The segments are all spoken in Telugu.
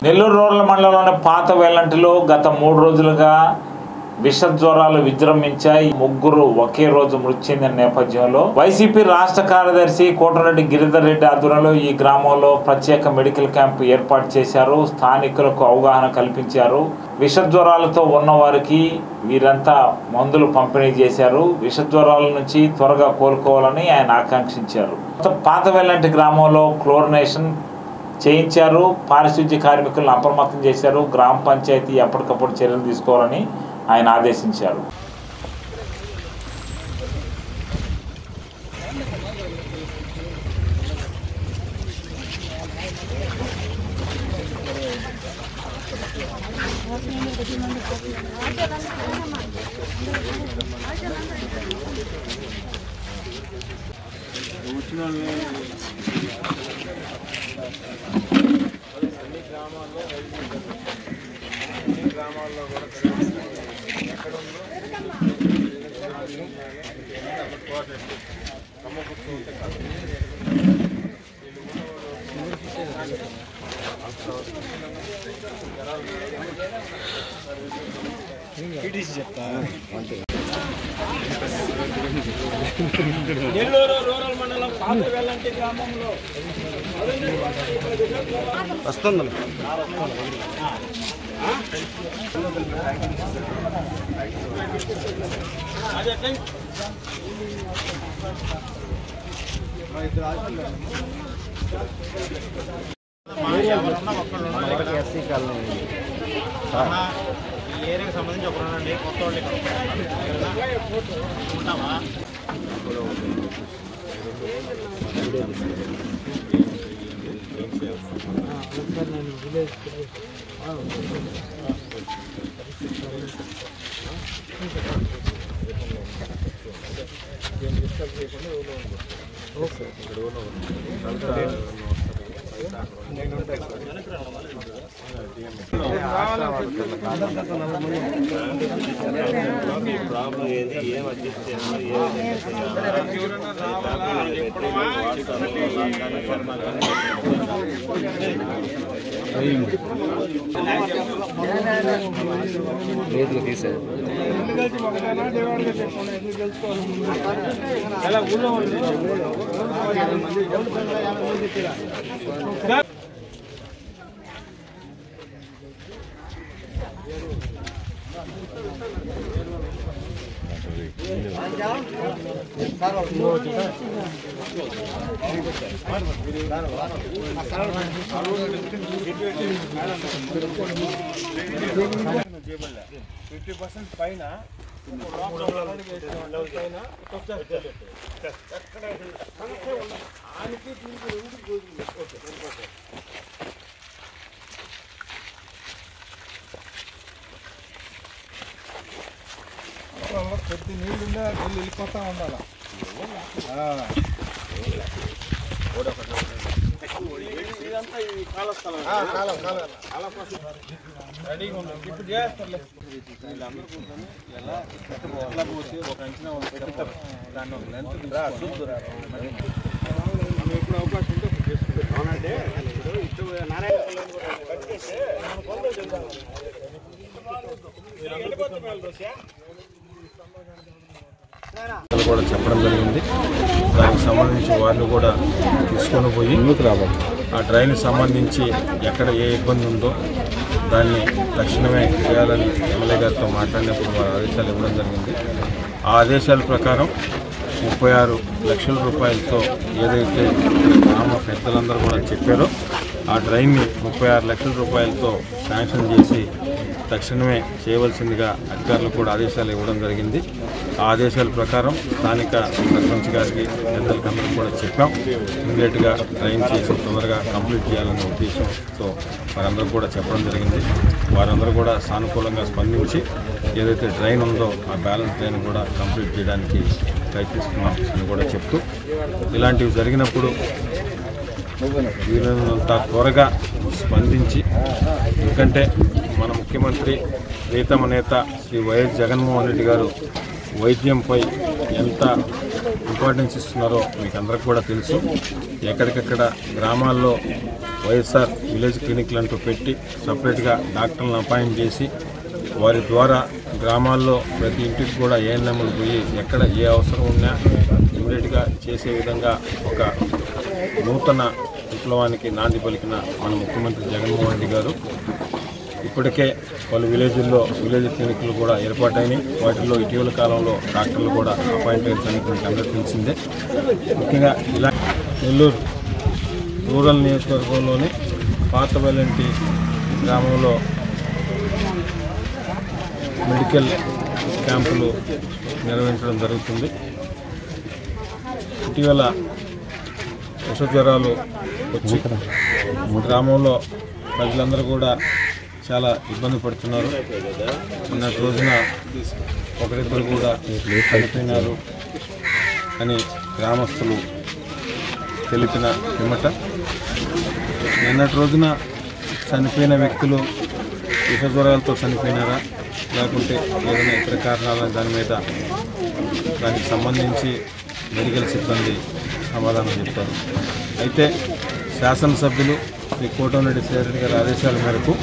నెల్లూరు రూరల్ మండలంలోని పాత వేలంటిలో గత మూడు రోజులుగా విష జ్వరాలు విజృంభించాయి ముగ్గురు ఒకే రోజు మృతి చెందిన నేపథ్యంలో వైసీపీ రాష్ట్ర కార్యదర్శి కోటరెడ్డి గిరిధర్ రెడ్డి ఆధ్వర్యంలో ఈ గ్రామంలో ప్రత్యేక మెడికల్ క్యాంప్ ఏర్పాటు చేశారు స్థానికులకు అవగాహన కల్పించారు విష జ్వరాలతో ఉన్న వారికి వీరంతా మందులు పంపిణీ చేశారు విష జ్వరాల నుంచి త్వరగా కోలుకోవాలని ఆయన ఆకాంక్షించారు పాత వెల్లంటి గ్రామంలో క్లోరినేషన్ చేయించారు పారిశుద్ధ్య కార్మికులను అప్రమత్తం చేశారు గ్రామ పంచాయతీ ఎప్పటికప్పుడు చర్యలు తీసుకోవాలని ఆయన ఆదేశించారు నెల్లూరు రూరల్ మండలం పాత వెల్లంటి గ్రామంలో వస్తుంది అదే టైం ఎస్సీ కాలనీ ఈ ఏరియాకి సంబంధించి ఒక రండి కొత్త వాళ్ళు ఇక్కడ ఉంటామా రేట్లు తీసారు ఫిఫ్టీ పర్సెంట్ పైన పైన ఎక్కడ సమస్య ఉంది ఆయనకి దీనికి రెండు రోజులు ఓకే ఓకే కొద్ది నీళ్ళున్నా నీళ్ళు వెళ్ళిపోతా ఉండాలి ఇదంతా ఈ కాల స్థలం కాలం కాలం కాలం రెడీగా ఉన్నాం ఇప్పుడు చేస్తారులే వీళ్ళందరూ కూర్చొని ఎలా ఎట్లా పోసి ఒక అంచనా వాళ్ళు చెప్తారు దాన్ని ఒక లెంత్ చూద్దురా ఎప్పుడు అవకాశం ఉంటే అప్పుడు చేసుకుంటారు అవునంటే ఇప్పుడు నారాయణ కట్ చేస్తే మనం కొందరు చేద్దాం మీరు వెళ్ళిపోతే మేలు దోశ కూడా చెప్పడం జరిగింది దానికి సంబంధించి వాళ్ళు కూడా తీసుకొని పోయి ఆ డ్రైన్ సంబంధించి ఎక్కడ ఏ ఇబ్బంది ఉందో దాన్ని తక్షణమే చేయాలని ఎమ్మెల్యే గారితో మాట్లాడినప్పుడు వారు ఆదేశాలు ఇవ్వడం జరిగింది ఆ ఆదేశాల ప్రకారం ముప్పై ఆరు లక్షల రూపాయలతో ఏదైతే గ్రామ పెద్దలందరూ కూడా చెప్పారో ఆ డ్రైన్ని ముప్పై ఆరు లక్షల రూపాయలతో శాంక్షన్ చేసి తక్షణమే చేయవలసిందిగా అధికారులకు కూడా ఆదేశాలు ఇవ్వడం జరిగింది ఆ ఆదేశాల ప్రకారం స్థానిక సర్పంచ్ గారికి పెద్దలకి అందరికీ కూడా చెప్పాం ఇమీడియట్గా ట్రైన్ చేసి తొందరగా కంప్లీట్ చేయాలనే ఉద్దేశంతో వారందరూ కూడా చెప్పడం జరిగింది వారందరూ కూడా సానుకూలంగా స్పందించి ఏదైతే ట్రైన్ ఉందో ఆ బ్యాలెన్స్ ట్రైన్ కూడా కంప్లీట్ చేయడానికి ప్రయత్నిస్తున్నాం అని కూడా చెప్తూ ఇలాంటివి జరిగినప్పుడు వీలైనంత త్వరగా స్పందించి ఎందుకంటే మన ముఖ్యమంత్రి ప్రీతమ నేత శ్రీ వైఎస్ జగన్మోహన్ రెడ్డి గారు వైద్యంపై ఎంత ఇంపార్టెన్స్ ఇస్తున్నారో మీకు అందరికి కూడా తెలుసు ఎక్కడికక్కడ గ్రామాల్లో వైఎస్ఆర్ విలేజ్ క్లినిక్లు అంటూ పెట్టి సపరేట్గా డాక్టర్లను అపాయింట్ చేసి వారి ద్వారా గ్రామాల్లో ప్రతి ఇంటికి కూడా ఏఎన్ఎంలు పోయి ఎక్కడ ఏ అవసరం ఉన్నా ఇమీడియట్గా చేసే విధంగా ఒక నూతన విప్లవానికి నాంది పలికిన మన ముఖ్యమంత్రి జగన్మోహన్ రెడ్డి గారు ఇప్పటికే పలు విలేజ్ల్లో విలేజ్ క్లినిక్లు కూడా ఏర్పాటైనాయి వాటిల్లో ఇటీవల కాలంలో డాక్టర్లు కూడా అపాయింట్ అయిన సంగతి మీకు అందరికీ తెలిసిందే ముఖ్యంగా ఇలా నెల్లూరు రూరల్ నియోజకవర్గంలోని పాత వెల్లంటి గ్రామంలో మెడికల్ క్యాంపులు నిర్వహించడం జరుగుతుంది ఇటీవల విష జ్వరాలు వచ్చి గ్రామంలో ప్రజలందరూ కూడా చాలా ఇబ్బంది పడుతున్నారు నిన్నటి రోజున ఒకరిద్దరు కూడా చనిపోయినారు అని గ్రామస్తులు తెలిపిన పిమ్మట నిన్నటి రోజున చనిపోయిన వ్యక్తులు విష జ్వరాలతో చనిపోయినారా లేకుంటే ఏదైనా ఇతర కారణాల దాని మీద దానికి సంబంధించి మెడికల్ సిబ్బంది సమాధానం చెప్తారు అయితే శాసనసభ్యులు శ్రీ కోటమిరెడ్డి శ్రీరెడ్డి గారి ఆదేశాల మేరకు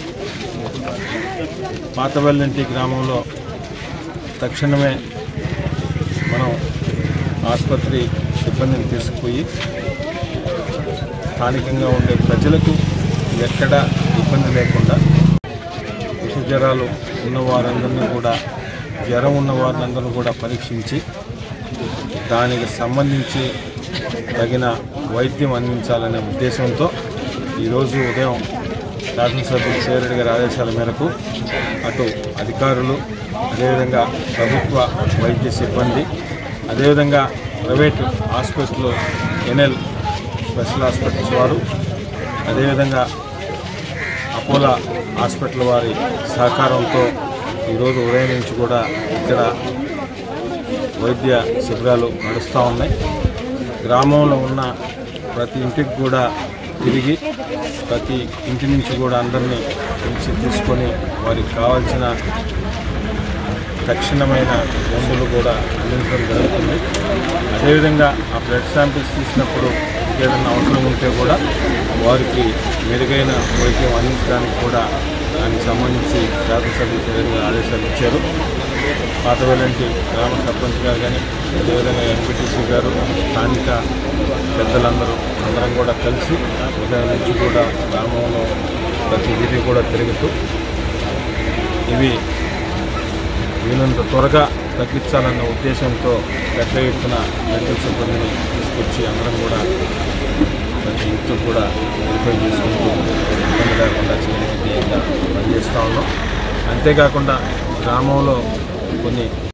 పాతవెల్లంటి గ్రామంలో తక్షణమే మనం ఆసుపత్రి సిబ్బందిని తీసుకుపోయి స్థానికంగా ఉండే ప్రజలకు ఎక్కడ ఇబ్బంది లేకుండా విష జ్వరాలు ఉన్న వారందరినీ కూడా జ్వరం ఉన్న వారందరినీ కూడా పరీక్షించి దానికి సంబంధించి తగిన వైద్యం అందించాలనే ఉద్దేశంతో ఈరోజు ఉదయం శాసనసభ్యులు సేరెడ్డి గారి ఆదేశాల మేరకు అటు అధికారులు అదేవిధంగా ప్రభుత్వ వైద్య సిబ్బంది అదేవిధంగా ప్రైవేటు హాస్పిటల్ ఎన్ఎల్ స్పెషల్ హాస్పిటల్స్ వారు అదేవిధంగా అపోలో హాస్పిటల్ వారి సహకారంతో ఈరోజు ఉదయం నుంచి కూడా ఇక్కడ వైద్య శిబిరాలు నడుస్తూ ఉన్నాయి గ్రామంలో ఉన్న ప్రతి ఇంటికి కూడా తిరిగి ప్రతి ఇంటి నుంచి కూడా అందరినీ పిలిచి తీసుకొని వారికి కావాల్సిన తక్షణమైన మందులు కూడా అందించడం జరుగుతుంది అదేవిధంగా ఆ బ్లడ్ శాంపిల్స్ తీసినప్పుడు ఇంకేదైనా అవసరం ఉంటే కూడా వారికి మెరుగైన వైద్యం అందించడానికి కూడా దానికి సంబంధించి శాసనసభ్యులు చర్యలు ఆదేశాలు ఇచ్చారు పాతవేలంటి గ్రామ సర్పంచ్ గారు కానీ అదేవిధంగా ఎంపీటీసీ గారు స్థానిక పెద్దలందరూ అందరం కూడా కలిసి ఉదయం నుంచి కూడా గ్రామంలో ప్రతి వీధి కూడా తిరుగుతూ ఇవి వీలంత త్వరగా తగ్గించాలన్న ఉద్దేశంతో పెద్ద ఎత్తున మెడికల్ సిబ్బందిని తీసుకొచ్చి అందరం కూడా ప్రతి ఇంట్లో కూడా వెరిఫై చేసుకుంటూ ఇబ్బంది లేకుండా చేయడానికి పనిచేస్తూ ఉన్నాం అంతేకాకుండా గ్రామంలో కొన్ని